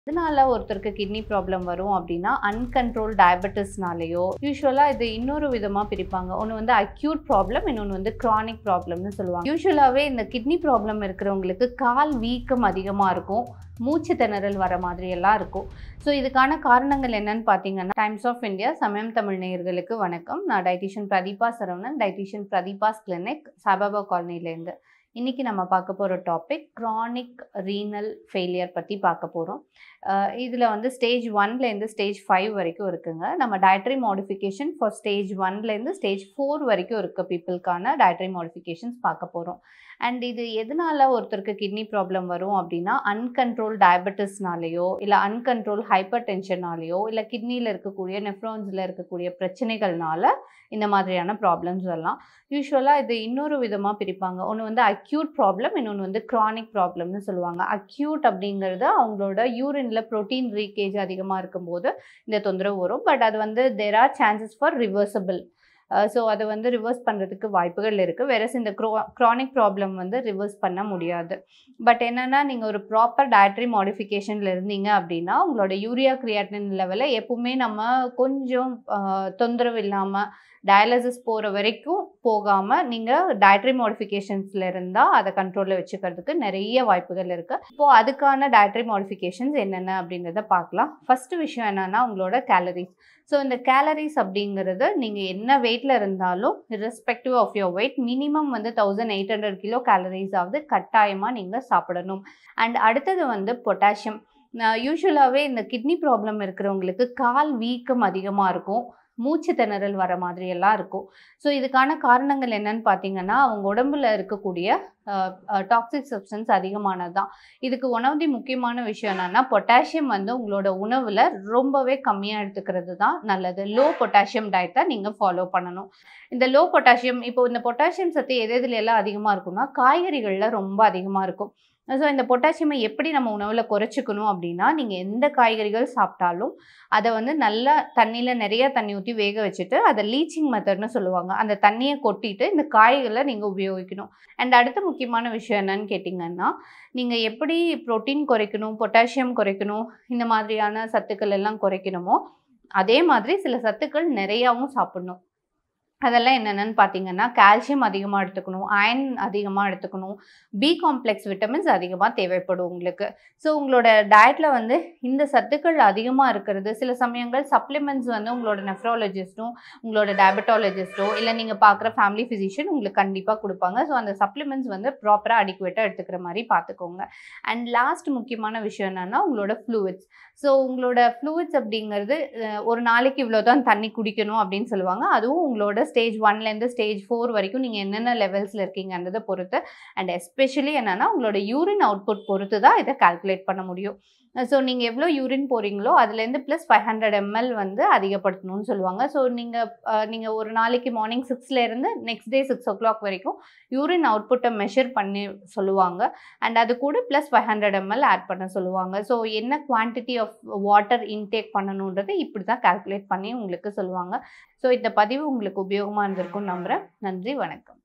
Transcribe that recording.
எதனால ஒருத்தருக்கு kidney problem வரும் அப்படின்னா அன்கண்ட்ரோல் டயபெட்டிஸ்னாலேயோ யூஸ்வலாக இது இன்னொரு விதமாக பிரிப்பாங்க ஒன்று வந்து அக்யூட் ப்ராப்ளம் இன்னொன்று வந்து க்ரானிக் ப்ராப்ளம்னு சொல்லுவாங்க யூஸ்வலாகவே இந்த கிட்னி ப்ராப்ளம் இருக்கிறவங்களுக்கு கால் வீக்கம் அதிகமாக இருக்கும் மூச்சு திணறல் வர மாதிரி எல்லாம் இருக்கும் ஸோ இதுக்கான காரணங்கள் என்னன்னு பார்த்தீங்கன்னா டைம்ஸ் ஆஃப் இந்தியா சமயம் தமிழ் நேயர்களுக்கு வணக்கம் நான் dietitian Pratheeba Saravanan dietitian Pratheeba's clinic Saibaba காலனிலேருந்து இன்றைக்கி நம்ம பார்க்க போகிற டாபிக் க்ரானிக் ரீனல் ஃபெயிலியர் பற்றி பார்க்க போகிறோம் இதில் வந்து ஸ்டேஜ் ஒன்லேருந்து ஸ்டேஜ் ஃபைவ் வரைக்கும் இருக்குங்க நம்ம டயட்ரி மாடிஃபிகேஷன் ஃபார் ஸ்டேஜ் ஒன்லேருந்து ஸ்டேஜ் ஃபோர் வரைக்கும் இருக்க பீப்புளுக்கான டயட்ரி மாடிஃபிகேஷன்ஸ் பார்க்க போகிறோம் அண்ட் இது எதனால ஒருத்தருக்கு கிட்னி ப்ராப்ளம் வரும் அப்படின்னா அன்கண்ட்ரோல் டயபெட்டிஸ்னாலேயோ இல்லை அன்கண்ட்ரோல் ஹைப்பர் டென்ஷனாலேயோ இல்லை கிட்னியில் இருக்கக்கூடிய நெஃப்ரான்ஸில் இருக்கக்கூடிய பிரச்சனைகள்னால இந்த மாதிரியான ப்ராப்ளம்ஸ் வரலாம் யூஸ்வலாக இது இன்னொரு விதமாக பிரிப்பாங்க ஒன்று வந்து அக்யூட் ப்ராப்ளம் இன்னொன்று வந்து க்ரானிக் ப்ராப்ளம்னு சொல்லுவாங்க அக்யூட் அப்படிங்கிறது அவங்களோட யூரினில் ப்ரோட்டீன் ரீகேஜ் அதிகமாக இருக்கும்போது இந்த தொந்தரவு வரும் பட் அது வந்து there are chances for reversible so அதை வந்து ரிவர்ஸ் பண்ணுறதுக்கு வாய்ப்புகள் இருக்குது வேறஸ் இந்த க்ரோ க்ரானிக் ப்ராப்ளம் வந்து ரிவர்ஸ் பண்ண முடியாது பட் என்னென்னா நீங்கள் ஒரு ப்ராப்பர் டயட்ரி மாடிஃபிகேஷனில் இருந்தீங்க அப்படின்னா உங்களோட யூரியா கிரியாட்டின் லெவலை எப்பவுமே நம்ம கொஞ்சம் தொந்தரவு இல்லாமல் டயாலிசிஸ் போகிற வரைக்கும் போகாமல் நீங்கள் டயட்ரி மாடிஃபிகேஷன்ஸில் இருந்தால் அதை கண்ட்ரோலில் வச்சுக்கிறதுக்கு நிறைய வாய்ப்புகள் இருக்குது இப்போது அதுக்கான டயட்ரி மாடிஃபிகேஷன்ஸ் என்னென்ன அப்படின்றத பார்க்கலாம் ஃபஸ்ட்டு விஷயம் என்னென்னா உங்களோட கேலரிஸ் ஸோ இந்த கேலரிஸ் அப்படிங்கிறது நீங்கள் என்ன வெயிட்டில் இருந்தாலும் irrespective of your weight minimum வந்து thousand eight hundred kilo calories ஆகுது கட்டாயமாக நீங்கள் சாப்பிடணும் அண்ட் அடுத்தது வந்து பொட்டாசியம் யூஸ்வலாகவே இந்த கிட்னி ப்ராப்ளம் இருக்கிறவங்களுக்கு கால் வீக்கம் அதிகமாக இருக்கும் மூச்சு திணறல் வர மாதிரி எல்லாம் இருக்கும் ஸோ இதுக்கான காரணங்கள் என்னன்னு பார்த்தீங்கன்னா அவங்க உடம்புல இருக்கக்கூடிய டாக்ஸிக் சப்ஸ்டன்ஸ் அதிகமானது தான் இதுக்கு ஒன் ஆஃப் தி முக்கியமான விஷயம் என்னென்னா பொட்டாசியம் வந்து உங்களோட உணவில் ரொம்பவே கம்மியாக எடுத்துக்கிறது தான் நல்லது லோ பொட்டாசியம் டயட்டை நீங்கள் ஃபாலோ பண்ணணும் இந்த லோ பொட்டாசியம் இப்போ இந்த பொட்டாசியம் சத்து எது எதுல எல்லாம் அதிகமாக இருக்கும்னா காய்கறிகளில் ரொம்ப அதிகமாக இருக்கும் ஸோ இந்த பொட்டாசியமை எப்படி நம்ம உணவில் குறைச்சிக்கணும் அப்படின்னா நீங்கள் எந்த காய்கறிகள் சாப்பிட்டாலும் அதை வந்து நல்லா தண்ணியில் நிறைய தண்ணி ஊற்றி வேக வச்சுட்டு அதை லீச்சிங் மெத்தட்னு சொல்லுவாங்க அந்த தண்ணியை கொட்டிட்டு இந்த காய்களை நீங்கள் உபயோகிக்கணும் அண்ட் அடுத்த முக்கியமான விஷயம் என்னன்னு கேட்டிங்கன்னா நீங்கள் எப்படி ப்ரோட்டீன் குறைக்கணும் பொட்டாசியம் குறைக்கணும் இந்த மாதிரியான சத்துக்கள் எல்லாம் குறைக்கணுமோ அதே மாதிரி சில சத்துக்கள் நிறையாவும் சாப்பிடணும் அதெல்லாம் என்னென்னு பார்த்தீங்கன்னா கால்சியம் அதிகமாக எடுத்துக்கணும் அயன் அதிகமாக எடுத்துக்கணும் பி காம்ப்ளெக்ஸ் விட்டமின்ஸ் அதிகமாக தேவைப்படும் உங்களுக்கு ஸோ உங்களோட டயட்டில் வந்து இந்த சத்துக்கள் அதிகமாக இருக்கிறது சில சமயங்கள் சப்ளிமெண்ட்ஸ் வந்து உங்களோட நெஃப்ராலஜிஸ்ட்டும் உங்களோட டயபட்டாலஜிஸ்ட்டோ இல்லை நீங்கள் பார்க்குற ஃபேமிலி ஃபிசிஷியன் உங்களுக்கு கண்டிப்பாக கொடுப்பாங்க ஸோ அந்த சப்ளிமெண்ட்ஸ் வந்து ப்ராப்பராக அடிக்குவேட்டாக எடுத்துக்கிற மாதிரி பார்த்துக்கோங்க அண்ட் லாஸ்ட் முக்கியமான விஷயம் என்னென்னா உங்களோட ஃப்ளூயிட்ஸ் ஸோ உங்களோட ஃப்ளூயிட்ஸ் அப்படிங்கிறது ஒரு நாளைக்கு இவ்வளோ தான் தண்ணி குடிக்கணும் அப்படின்னு சொல்லுவாங்க அதுவும் உங்களோட ஸ்டேஜ் ஒன்லேருந்து ஸ்டேஜ் ஃபோர் வரைக்கும் நீங்கள் என்னென்ன லெவல்ஸில் இருக்கீங்கன்றதை பொறுத்து அண்ட் எஸ்பெஷலி என்னென்னா உங்களோட யூரின் அவுட்புட் பொறுத்து தான் இதை கால்குலேட் பண்ண முடியும் ஸோ நீங்கள் எவ்வளோ யூரின் போகிறீங்களோ அதுலேருந்து ப்ளஸ் ஃபைவ் ஹண்ட்ரட் எம்எல் வந்து அதிகப்படுத்தணும்னு சொல்லுவாங்க ஸோ நீங்கள் நீங்கள் ஒரு நாளைக்கு மார்னிங் சிக்ஸ்லேருந்து next day six o'clock வரைக்கும் யூரின் அவுட்புட்டை மெஷர் பண்ணி சொல்லுவாங்க அண்ட் அது கூட plus five hundred ml add பண்ண சொல்லுவாங்க ஸோ என்ன குவான்டிட்டி ஆஃப் வாட்டர் இன்டேக் பண்ணணுன்றது இப்படி தான் கால்குலேட் பண்ணி உங்களுக்கு சொல்லுவாங்க ஸோ இந்த பதிவு உங்களுக்கு உபயோகமாக இருந்திருக்கும் நம்புகிறேன் நன்றி வணக்கம்